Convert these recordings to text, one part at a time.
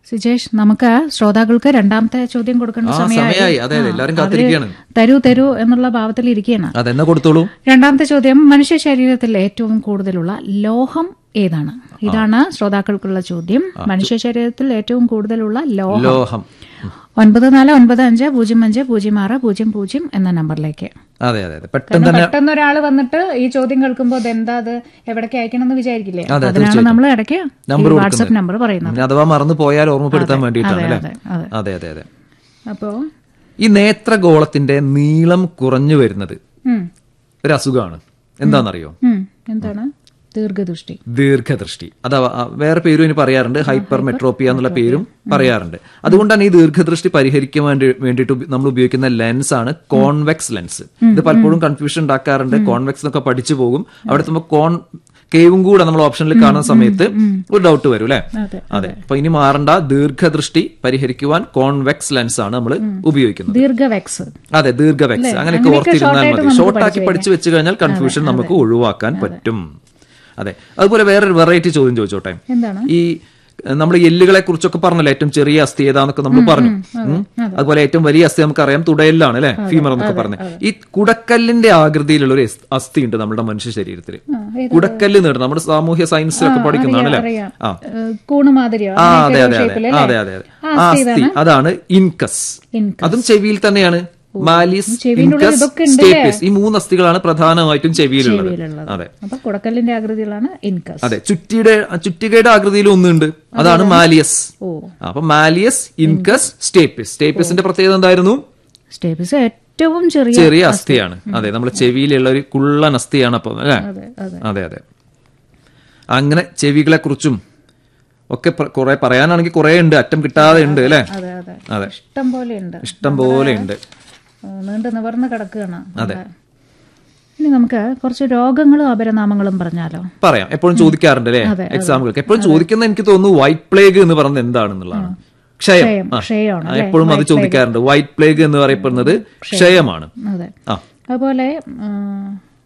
സിജേഷ് നമുക്ക് ശ്രോതാക്കൾക്ക് രണ്ടാമത്തെ ചോദ്യം കൊടുക്കേണ്ട ആ സമയമായി സമയമായി അതെ അതെ എല്ലാരും കാത്തിരിക്കുകയാണ് തരൂ തരൂ എന്നുള്ള ഭാവത്തിൽ ഇരിക്കുകയാണ് അതെന്നെ കൊടുത്തോളൂ രണ്ടാമത്തെ ചോദ്യം മനുഷ്യ ശരീരത്തിൽ ഏറ്റവും കൂടുതലുള്ള ലോഹം ഏതാണ് ഇതാണ് ശ്രോതാക്കൾക്കുള്ള ചോദ്യം മനുഷ്യ ശരീരത്തിൽ ഏറ്റവും കൂടുതലുള്ള ലോഹം ലോഹം ഒൻപത് നാല് ഒൻപത് അഞ്ച് പൂജ്യം അഞ്ച് പൂജ്യം ആറ് പൂജ്യം പൂജ്യം എന്ന നമ്പറിലേക്ക് അതെ അതെ അതെ പെട്ടെന്ന് തന്നെ പെട്ടെന്ന് ഒരാൾ വന്നിട്ട് ഈ ചോദ്യം കേൾക്കുമ്പോൾ ഇതെന്താ അത് എവിടേക്ക് അയക്കണം എന്ന് വിചാരിക്കില്ലേ അതെ, അതിനാണ് നമ്മൾ ഇടയ്ക്ക് നമ്പർ വാട്സപ്പ് നമ്പർ പറയുന്നത് ഇനി അഥവാ മറന്നു പോയാൽ ഓർമ്മപ്പെടുത്താൻ വേണ്ടിയിട്ടാണ് അല്ലേ അതെ അതെ അതെ അതെ അതെ അപ്പോ ഈ നേത്രഗോളത്തിന്റെ നീളം കുറഞ്ഞു വരുന്നത് ഉം, ഒരു അസുഖമാണ് എന്താണെന്നറിയോ ഉം, എന്താണ് ദീർഘദൃഷ്ടി ദീർഘദൃഷ്ടി അഥവാ ആ, വേറെ പേരും ഇനി പറയാറുണ്ട് ഹൈപ്പർ മെട്രോപ്പിയ എന്നുള്ള പേരും പറയാറുണ്ട് അതുകൊണ്ടാണ് ഈ ദീർഘദൃഷ്ടി പരിഹരിക്കാൻ വേണ്ടി വേണ്ടിയിട്ട് ഉപ- നമ്മൾ ഉപയോഗിക്കുന്ന ലെൻസ് ആണ് കോൺവെക്സ് ലെൻസ് ഇത് പലപ്പോഴും കൺഫ്യൂഷൻ ഉണ്ടാക്കാറുണ്ട് കോൺവെക്സ് എന്നൊക്കെ പഠിച്ചു പോകും അവിടെ എത്തുമ്പോൾ കോൺ കേവും കൂടെ നമ്മൾ ഓപ്ഷനിൽ കാണുന്ന സമയത്ത് ഒരു ഡൗട്ട് വരും അല്ലെ അതെ, അതെ അപ്പൊ ഇനി മാറണ്ട ദീർഘദൃഷ്ടി പരിഹരിക്കുവാൻ കോൺവെക്സ് ലെൻസ് ആണ് നമ്മൾ ഉപയോഗിക്കുന്നത് ദീർഘവെക്സ് അതെ ദീർഘവെക്സ് അങ്ങനെയൊക്കെ ഓർത്തിരുന്നാൽ മതി ഷോർട്ടാക്കി പഠിച്ചു വെച്ച് കഴിഞ്ഞാൽ കൺഫ്യൂഷൻ നമുക്ക് ഒഴിവാക്കാൻ പറ്റും അതെ അതുപോലെ വേറൊരു വെറൈറ്റി ചോദ്യം ചോദിച്ചോട്ടെ എന്താണ് ഈ നമ്മൾ എല്ലുകളെ കുറിച്ചൊക്കെ പറഞ്ഞല്ലോ ഏറ്റവും ചെറിയ അസ്ഥി ഏതാന്നൊക്കെ നമ്മൾ പറഞ്ഞു ഉം. അതുപോലെ ഏറ്റവും വലിയ അസ്ഥി നമുക്കറിയാം തുടയിലാണ് അല്ലെ ഫീമർ എന്നൊക്കെ പറഞ്ഞത് ഈ കുടക്കല്ലിന്റെ ആകൃതിയിലുള്ള ഒരു അസ്- അസ്ഥി ഉണ്ട് നമ്മുടെ മനുഷ്യ ശരീരത്തിൽ കുടക്കല്ല് നേടും നമ്മുടെ സാമൂഹ്യ സയൻസിലൊക്കെ പഠിക്കുന്നതാണ് അല്ലെ അറിയാം ആ ഏഹ്, കൂണ് മാതിരിയോ ആ അതെ അങ്ങനെയൊക്കെ അതെ ഒരു അതെ shape ല് അതെ അല്ലേ? അതെ അതെ ആ അസ്ഥി അതാണ് ഇൻകസ് Incus. അതും ചെവിയിൽ തന്നെയാണ് മാലിസ് ചെവിയുടെ ഉള്ളിൽ ഇൻകസ് ഇതൊക്കെ ഉണ്ട് സ്റ്റേപ്പിസ് ഈ മൂന്ന് അസ്ഥികളാണ് പ്രധാനമായിട്ടും ചെവിയിലുള്ളത് ചെവിയിലുള്ളത്. അതെ അപ്പൊ കുടക്കല്ലിന്റെ ആകൃതിയിലാണ് ഇൻകസ് അതെ ചുറ്റിയുടെ ചുറ്റികയുടെ ആകൃതിയിൽ ഒന്നുണ്ട് അതാണ് മാലിയസ് ഓ അപ്പൊ മാലിയസ് ഇൻകസ് സ്റ്റേപ്പിസ് സ്റ്റേപ്പിസിന്റെ പ്രത്യേകത എന്തായിരുന്നു സ്റ്റേപ്പിസ് ഏറ്റവും ചെറിയ ചെറിയ അസ്ഥിയാണ് അതെ നമ്മുടെ ചെവിയിലുള്ള ഒരു കുള്ളൻ അസ്ഥിയാണ് അപ്പൊ അല്ലേ അതെ അതെ അതെ അതെ അങ്ങനെ ചെവികളെ കുറിച്ചും ഒക്കെ പ്ര- കുറെ പറയാനാണെങ്കിൽ കുറെ ഉണ്ട് അറ്റം കിട്ടാതെ ഉണ്ട് അല്ലെ അതെ അതെ അതെ ഇഷ്ടം പോലെ ഉണ്ട് ഇഷ്ടം പോലെ ഉണ്ട് നീണ്ട് നിവർന്ന് കിടക്കുകയാണ് അതെ ഇനി നമുക്ക് കുറച്ച് രോഗങ്ങളും അപരനാമങ്ങളും പറഞ്ഞാലോ പറയാം എപ്പോഴും ചോദിക്കാറുണ്ട് അല്ലേ എക്സാമ്പിൾക്ക് എപ്പോഴും ചോദിക്കുന്ന എനിക്ക് തോന്നുന്നു വൈറ്റ് പ്ലേഗ് എന്ന് പറയുന്നത് എന്താണെന്നുള്ളതാണ് ക്ഷയം ക്ഷയം ആ. ക്ഷയമാണ് ആ, എപ്പോഴും അത് ചോദിക്കാറുണ്ട് വൈറ്റ് പ്ലേഗ് എന്ന് പറയപ്പെടുന്നത് ക്ഷയമാണ് അതെ ആ അതുപോലെ ഉം,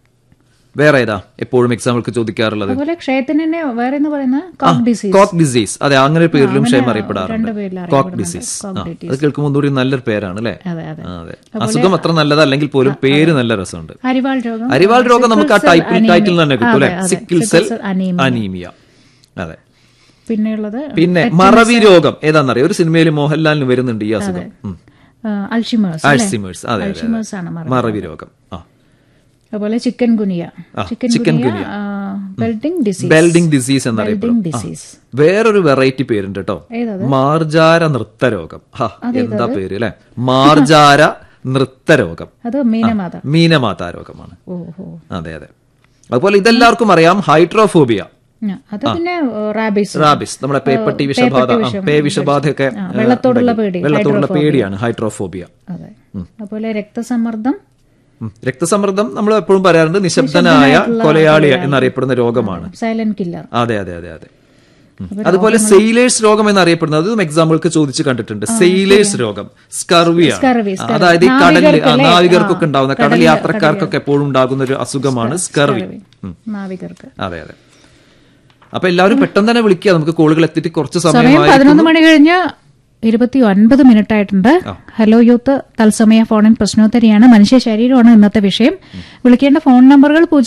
വേറെ ഏതാ എപ്പോഴും എക്സാമ്പിൾക്ക് ചോദിക്കാറുള്ളത് അതുപോലെ ക്ഷയത്തിന് തന്നെ വേറെ എന്ന് പറയുന്നത് കോക്ക് ഡിസീസ് കോക്ക് ഡിസീസ് അതെ അങ്ങനെ ഒരു പേരിലും ക്ഷയം അറിയപ്പെടാറുണ്ട് രണ്ട് പേരിൽ കോക്ക് അറിയപ്പെടുന്നുണ്ട്. ഡിസീസ് കോക്ക് ആ ഡിസീസ്. അത് കേൾക്കുമ്പോൾ ഒന്നുകൂടി നല്ലൊരു പേരാണ് അല്ലേ അതെ അതെ ആ, അതെ അസുഖം അത്ര നല്ലതല്ലെങ്കിൽ പോലും പേര് നല്ല രസമുണ്ട് അരിവാൾ രോഗം അരിവാൾ രോഗം നമുക്ക് ആ Sickle cell ടൈപ്പിൽ anemia. ടൈറ്റിൽ തന്നെ കിട്ടും അല്ലെ അതെ, അതെ. Sickle Sickle cell cell anemia. Anaemia അതെ പിന്നെയുള്ളത് പിന്നെ മറവി രോഗം ഏതാണെന്നറിയോ ഒരു സിനിമയിൽ മോഹൻലാലിന് വരുന്നുണ്ട് ഈ അസുഖം ഉം. അൾഷിമേഴ്സ് ആൽസിമേഴ്സ് അതെ അതെ, അൾഷിമേഴ്സ് ആണ് അതെ മറവി മറവി രോഗം ആ അതുപോലെ ചിക്കൻ ഗുനിയ ആ, ചിക്കൻ chicken ഗുനിയ ബെൽഡിംഗ് ഡിസീസ് ബെൽഡിംഗ് ഡിസീസ് എന്നറിയപ്പെടും ബെൽഡിംഗ് ഡിസീസ് വേറൊരു വെറൈറ്റി പേരുണ്ട് കേട്ടോ ഏതത് മാർജാര നൃത്തരോഗം ഹാ എന്താ പേര് അല്ലെ മാർജാര നൃത്തരോഗം അത് മീനമാത മീനമാതാ രോഗമാണ് ഓഹോ അതെ അതെ അതുപോലെ ഇതെല്ലാവർക്കും അറിയാം ഹൈഡ്രോഫോബിയ ആ, അത് പിന്നെ റാബിസ് റാബിസ് നമ്മുടെ പേപ്പട്ടി വിഷബാധ ആ, പേ വിഷബാധയൊക്കെ ആ, വെള്ളത്തോടുള്ള പേടി വെള്ളത്തോടുള്ള പേടിയാണ് ഹൈഡ്രോഫോബിയ അതെ അതുപോലെ രക്തസമ്മർദ്ദം ഉം. രക്തസമ്മർദ്ദം നമ്മൾ എപ്പോഴും പറയാറുണ്ട് നിശബ്ദനായ കൊലയാളി എന്നറിയപ്പെടുന്ന രോഗമാണ് സൈലന്റ് കില്ലർ അതെ അതെ അതെ അതെ ഉം. അതുപോലെ സെയിലേഴ്സ് രോഗം എന്നറിയപ്പെടുന്നത് അതും എക്സാമ്പിൾക്ക് ചോദിച്ച് കണ്ടിട്ടുണ്ട് സെയിലേഴ്സ് രോഗം സ്കർവിയാണ് സ്കർവി, ആ, അതായത് ഈ കടലിൽ ആ, നാവികർക്കൊക്കെ ഉണ്ടാവുന്ന കടൽ യാത്രക്കാർക്കൊക്കെ എപ്പോഴും ഉണ്ടാകുന്ന ഒരു അസുഖമാണ് സ്കർവി ഉം. നാവികർക്ക് അതെ അതെ അപ്പൊ എല്ലാവരും പെട്ടെന്ന് തന്നെ വിളിക്കുക നമുക്ക് കോളുകൾ എത്തിയിട്ട് കുറച്ച് സമയം സമയമായി പതിനൊന്ന് മണി കഴിഞ്ഞ് ഇരുപത്തി ഒൻപത് മിനിറ്റ് ആയിട്ടുണ്ട് ഹലോ യൂത്ത് തത്സമയ ഫോണിൻ പ്രശ്നോത്തരിയാണ് മനുഷ്യ ശരീരമാണ് ഇന്നത്തെ വിഷയം വിളിക്കേണ്ട ഫോൺ നമ്പറുകൾ പൂജ്യം